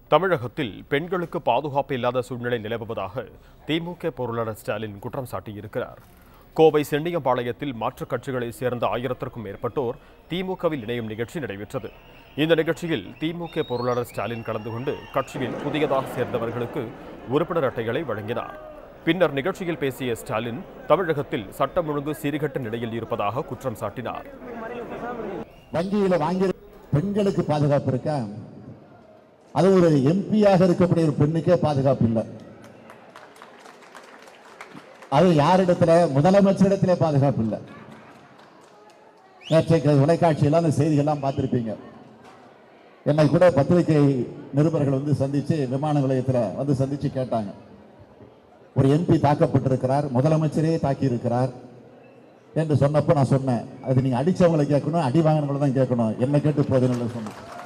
தமிழகத்தில் பெண்களுக்கு பாதுகாப்பு இல்லாத சூழ்நிலை நிலவுவதாக திமுக பொருளாளர் ஸ்டாலின் குற்றம் சாட்டியிருக்கிறார் கோவை சென்னியம்பாளையத்தில் மாற்றுக் கட்சிகளைச் சேர்ந்த ஆயிரத்திற்கும் மேற்பட்டோர் திமுகவில் இணையும் நிகழ்ச்சி நடைபெற்றது இந்த நிகழ்ச்சியில் திமுக பொருளாளர் ஸ்டாலின் கலந்து கொண்டு கட்சியில் புதியதாக சேர்ந்தவர்களுக்கு உறுப்பினர் அட்டைகளை வழங்கினார் பின்னர் நிகழ்ச்சியில் பேசிய ஸ்டாலின் தமிழகத்தில் சட்டம் ஒழுங்கு சீர்கெட்ட நிலையில் இருப்பதாக குற்றம் சாட்டினார் வங்கியில வாங்கி பெண்களுக்கு பாதுகாப்பு இருக்கா அது ஒரு எம்பியாக இருக்கக்கூடிய ஒரு பெண்ணுக்கே பாதுகாப்பு இல்லை அது யாரிடத்துல முதலமைச்சரிடத்திலே பாதுகாப்பு இல்லை நேற்றைக்கு தொலைக்காட்சியெல்லாம் அந்த செய்திகள்லாம் பார்த்திருப்பீங்க என்னை கூட பத்திரிகை நிருபர்கள் வந்து சந்திச்சு விமான நிலையத்தில் வந்து சந்திச்சு கேட்டாங்க ஒரு எம்பி தாக்கப்பட்டிருக்கிறார் முதலமைச்சரே தாக்கி இருக்கிறார் என்று சொன்னப்போ நான் சொன்னேன் அது நீங்க அடிச்சவங்களை கேட்கணும் அடி வாங்கினவங்களை தான் கேட்கணும் என்ன கேட்டு போதுன்னு சொன்னேன்